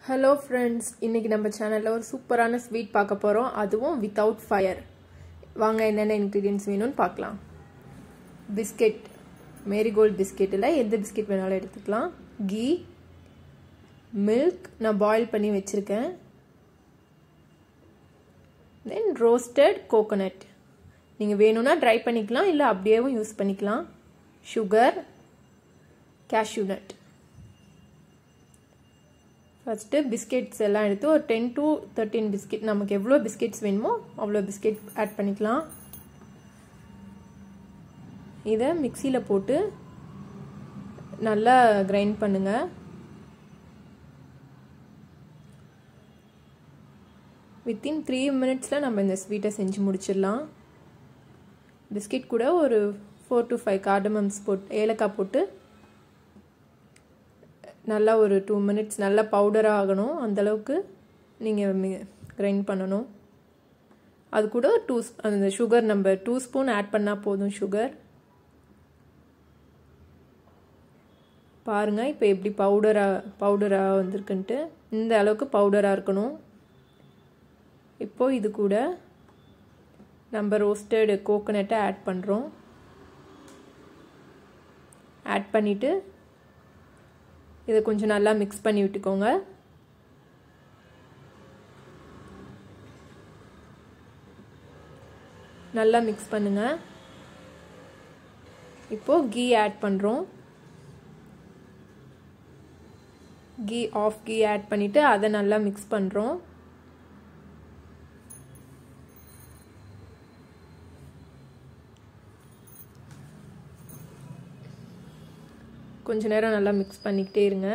hello friends இன்றைக்கி நம்ம சேனலில் ஒரு சூப்பரான ஸ்வீட் பார்க்க போகிறோம் அதுவும் வித்தவுட் ஃபயர் வாங்க என்னென்ன இன்க்ரீடியன்ஸ் வேணும்னு பார்க்கலாம் பிஸ்கெட் மேரிகோல்ட் பிஸ்கெட்டில் எந்த பிஸ்கெட் வேணாலும் எடுத்துக்கலாம் கீ மில்க் நான் பாயில் பண்ணி வச்சுருக்கேன் தென் ரோஸ்டட் கோகோனட் நீங்கள் வேணும்னா ட்ரை பண்ணிக்கலாம் இல்லை அப்படியேவும் யூஸ் பண்ணிக்கலாம் sugar cashew nut first biscuits எல்லாம் எடுத்து ஒரு டென் டு தேர்ட்டின் பிஸ்கெட் நமக்கு எவ்வளோ பிஸ்கெட்ஸ் வேணுமோ அவ்வளோ பிஸ்கெட் ஆட் பண்ணிக்கலாம் இதை மிக்சியில் போட்டு நல்லா கிரைண்ட் பண்ணுங்கள் வித்தின் த்ரீ மினிட்ஸில் நம்ம இந்த ஸ்வீட்டை செஞ்சு முடிச்சிடலாம் பிஸ்கெட் கூட ஒரு ஃபோர் டு ஃபைவ் கார்டமம்ஸ் போட்டு ஏலக்காய் போட்டு நல்லா ஒரு டூ மினிட்ஸ் நல்லா பவுடராக ஆகணும் அந்தளவுக்கு நீங்கள் கிரைண்ட் பண்ணணும் அது கூட டூ அந்த சுகர் நம்ம டூ ஸ்பூன் ஆட் பண்ணால் போதும் சுகர் பாருங்கள் இப்போ எப்படி பவுடராக பவுடராக வந்திருக்குன்ட்டு இந்த அளவுக்கு பவுடராக இருக்கணும் இப்போது இது கூட நம்ம ரோஸ்டட் கோகோனட்டை ஆட் பண்ணுறோம் ஆட் பண்ணிவிட்டு இதை கொஞ்சம் நல்லா மிக்ஸ் பண்ணி விட்டுக்கோங்க நல்லா மிக்ஸ் பண்ணுங்க இப்போ கீ ஆட் பண்ணுறோம் கீ ஆஃப் கீ ஆட் பண்ணிவிட்டு அதை நல்லா மிக்ஸ் பண்ணுறோம் கொஞ்ச நேரம் நல்லா மிக்ஸ் பண்ணிக்கிட்டே இருங்க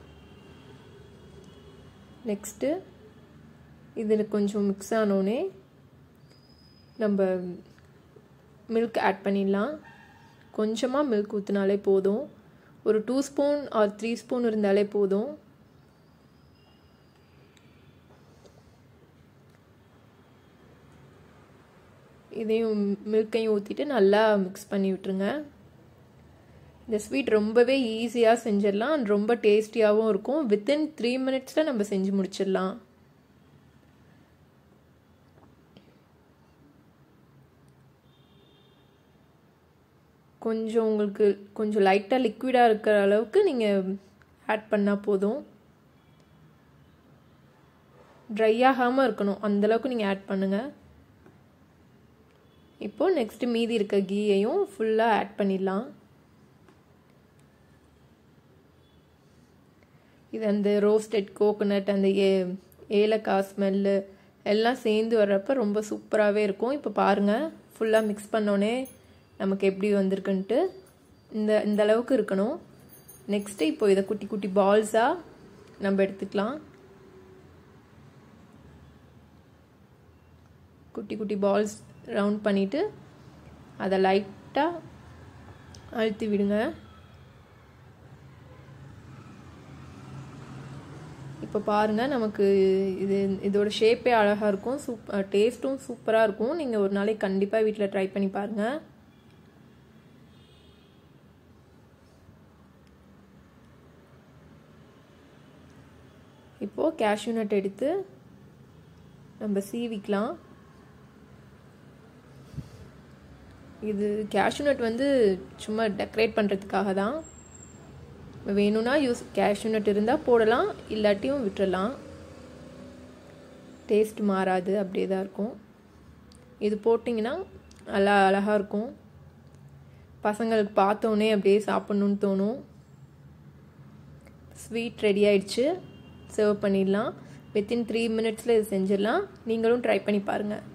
நெக்ஸ்ட்டு இதில் கொஞ்சம் மிக்ஸ் ஆனோடனே நம்ம மில்க் ஆட் பண்ணிடலாம் கொஞ்சமாக மில்க் ஊற்றினாலே போதும் ஒரு two spoon or three spoon இருந்தாலே போதும் இதையும் மில்கையும் ஊற்றிட்டு நல்லா மிக்ஸ் பண்ணி விட்டுருங்க இந்த ஸ்வீட் ரொம்பவே ஈஸியாக செஞ்சிடலாம் ரொம்ப டேஸ்டியாகவும் இருக்கும் வித்தின் த்ரீ மினிட்ஸில் நம்ம செஞ்சு முடிச்சிடலாம் கொஞ்சம் உங்களுக்கு கொஞ்சம் லைட்டாக லிக்விடாக இருக்கிற அளவுக்கு நீங்கள் ஆட் பண்ணால் போதும் ட்ரை ஆகாமல் இருக்கணும் அந்தளவுக்கு நீங்கள் ஆட் பண்ணுங்கள் இப்போது நெக்ஸ்ட்டு மீதி இருக்க கீயையும் ஃபுல்லாக ஆட் பண்ணிடலாம் இது அந்த ரோஸ்டட் கோகோனட் அந்த ஏ ஏலக்காய் ஸ்மெல்லு எல்லாம் சேர்ந்து வர்றப்ப ரொம்ப சூப்பராகவே இருக்கும் இப்போ பாருங்கள் ஃபுல்லாக மிக்ஸ் பண்ணோன்னே நமக்கு எப்படி வந்திருக்குன்ட்டு இந்த இந்த அளவுக்கு இருக்கணும் நெக்ஸ்ட்டு இப்போ இதை குட்டி குட்டி பால்ஸாக நம்ம எடுத்துக்கலாம் குட்டி குட்டி பால்ஸ் ரவுண்ட் பண்ணிவிட்டு அதை லைட்டாக அழுத்தி விடுங்க இப்போ பாருங்கள் நமக்கு இது இதோட ஷேப்பே அழகாக இருக்கும் சூப் டேஸ்ட்டும் சூப்பராக இருக்கும் நீங்கள் ஒரு நாளைக்கு கண்டிப்பாக வீட்டில் ட்ரை பண்ணி பாருங்கள் இப்போது கேஷ்யூ நட் எடுத்து நம்ம சீவிக்கலாம் இது கேஷ்யூ நட் வந்து சும்மா டெக்கரேட் பண்ணுறதுக்காக தான் வேணும்னா யூஸ் கேஷ்யூ நட் இருந்தால் போடலாம் இல்லாட்டியும் விட்டுறலாம் டேஸ்ட் மாறாது அப்படியே தான் இருக்கும் இது போட்டிங்கன்னா நல்லா அழகாக இருக்கும் பசங்களுக்கு பார்த்தோன்னே அப்படியே சாப்பிட்ணுன்னு தோணும் ஸ்வீட் ரெடி ஆயிடுச்சு சர்வ் பண்ணிடலாம் வித்தின் த்ரீ மினிட்ஸில் இது செஞ்சிடலாம் நீங்களும் ட்ரை பண்ணி பாருங்கள்